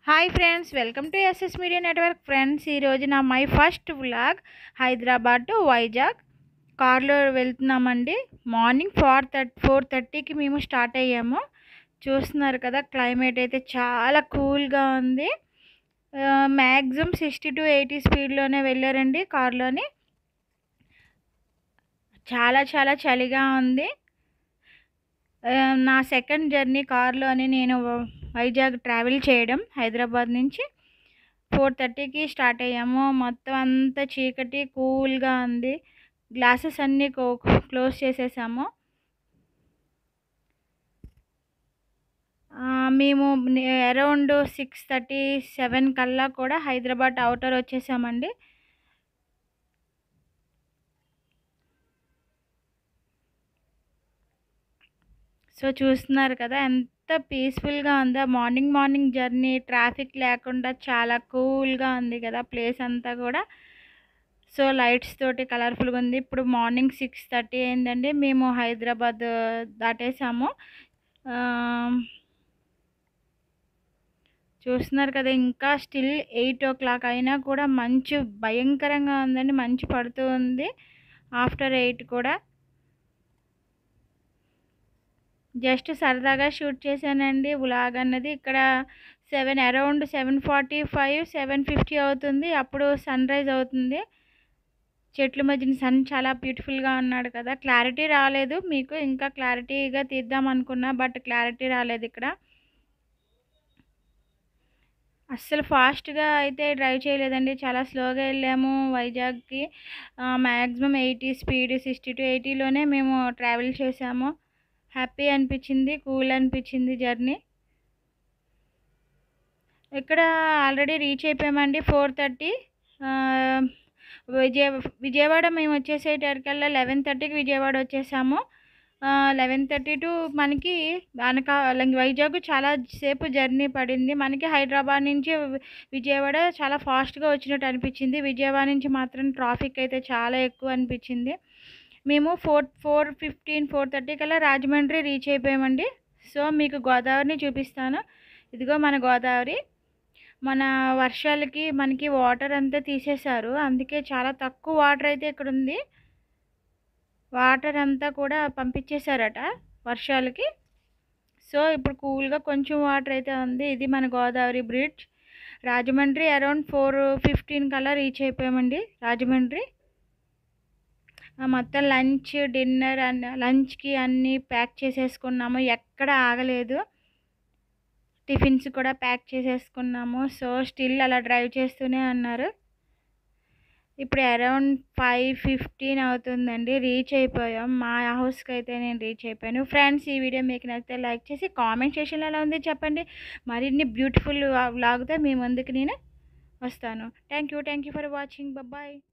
hi friends welcome to SS media network friends ఈరోజు నా my first vlog Hyderabad to Vizag కార్లో వెళ్తున్నామండి మార్నింగ్ ఫోర్ థర్టీ ఫోర్ థర్టీకి మేము స్టార్ట్ అయ్యాము చూస్తున్నారు కదా క్లైమేట్ అయితే చాలా కూల్గా ఉంది మ్యాక్సిమం సిక్స్టీ టు ఎయిటీ స్పీడ్లోనే వెళ్ళారండి కార్లోని చాలా చాలా చలిగా ఉంది ఆ, నా సెకండ్ జర్నీ కార్లోని నేను వైజాగ్ ట్రావెల్ చేయడం హైదరాబాద్ నుంచి ఫోర్ థర్టీకి స్టార్ట్ అయ్యాము మొత్తం అంతా చీకటి కూల్గా ఉంది గ్లాసెస్ అన్నీ క్లోజ్ చేసేసాము ఆ, మేము అరౌండ్ సిక్స్ థర్టీ సెవెన్ కల్లా కూడా హైదరాబాద్ అవుటర్ వచ్చేసామండి సో చూస్తున్నారు కదా ఎంత పీస్ఫుల్గా ఉందో మార్నింగ్ మార్నింగ్ జర్నీ ట్రాఫిక్ లేకుండా చాలా కూల్గా ఉంది కదా ప్లేస్ అంతా కూడా సో లైట్స్ తోటి కలర్ఫుల్గా ఉంది ఇప్పుడు మార్నింగ్ సిక్స్ థర్టీ అయిందండి మేము హైదరాబాద్ దాటేసాము ఆ, చూస్తున్నారు కదా ఇంకా స్టిల్ ఎయిట్ ఓ క్లాక్ అయినా కూడా మంచు భయంకరంగా ఉందండి మంచు పడుతూ ఉంది ఆఫ్టర్ ఎయిట్ కూడా జస్ట్ సరదాగా షూట్ చేశానండి వ్లాగ్ అన్నది ఇక్కడ seven around seven forty five seven fifty అవుతుంది అప్పుడు సన్ రైజ్ అవుతుంది చెట్ల మధ్యన సన్ చాలా బ్యూటిఫుల్గా ఉన్నాడు కదా క్లారిటీ రాలేదు మీకు ఇంకా క్లారిటీగా తీద్దాం అనుకున్నా బట్ క్లారిటీ రాలేదు ఇక్కడ అస్సలు ఫాస్ట్గా అయితే డ్రైవ్ చేయలేదండి చాలా స్లోగా వెళ్ళాము వైజాగ్కి maximum eighty speed sixty to ఎయిటీలోనే మేము ట్రావెల్ చేసాము హ్యాపీ అనిపించింది కూల్ అనిపించింది జర్నీ ఇక్కడ ఆల్రెడీ రీచ్ అయిపోయామండి ఫోర్ థర్టీ విజయ విజయవాడ మేము వచ్చేసేటరికల్లా లెవెన్ థర్టీకి విజయవాడ వచ్చేసాము లెవెన్ థర్టీ టు మనకి అనక వైజాగ్ చాలా సేపు జర్నీ పడింది మనకి హైదరాబాద్ నుంచి విజయవాడ చాలా ఫాస్ట్గా వచ్చినట్టు అనిపించింది విజయవాడ నుంచి మాత్రం ట్రాఫిక్ అయితే చాలా ఎక్కువ అనిపించింది మేము four four fifteen four thirty కల్లా రాజమండ్రి రీచ్ అయిపోయామండి సో మీకు గోదావరిని చూపిస్తాను ఇదిగో మన గోదావరి మన వర్షాలకి మనకి వాటర్ అంతా తీసేశారు అందుకే చాలా తక్కువ వాటర్ అయితే ఇక్కడ ఉంది వాటర్ అంతా కూడా పంపించేశారట వర్షాలకి సో ఇప్పుడు కూల్గా కొంచెం వాటర్ అయితే ఉంది ఇది మన Godavari bridge Rajahmundry around four fifteen కల్లా రీచ్ అయిపోయామండి రాజమండ్రి ఆ, మొత్తం లంచ్ డిన్నర్ అన్ని లంచ్కి అన్నీ ప్యాక్ చేసేసుకున్నాము ఎక్కడ ఆగలేదు టిఫిన్స్ కూడా ప్యాక్ చేసేసుకున్నాము సో స్టిల్ అలా డ్రైవ్ చేస్తూనే ఉన్నారు ఇప్పుడు అరౌండ్ ఫైవ్ ఫిఫ్టీన్ అవుతుందండి రీచ్ అయిపోయాం మా హౌస్కి అయితే నేను రీచ్ అయిపోయాను ఫ్రెండ్స్ ఈ వీడియో మీకు నచ్చితే లైక్ చేసి కామెంట్ సెక్షన్లో ఎలా ఉంది చెప్పండి మరిన్ని బ్యూటిఫుల్ వ్లాగ్తో మీ ముందుకు నేను వస్తాను thank you thank you for watching bye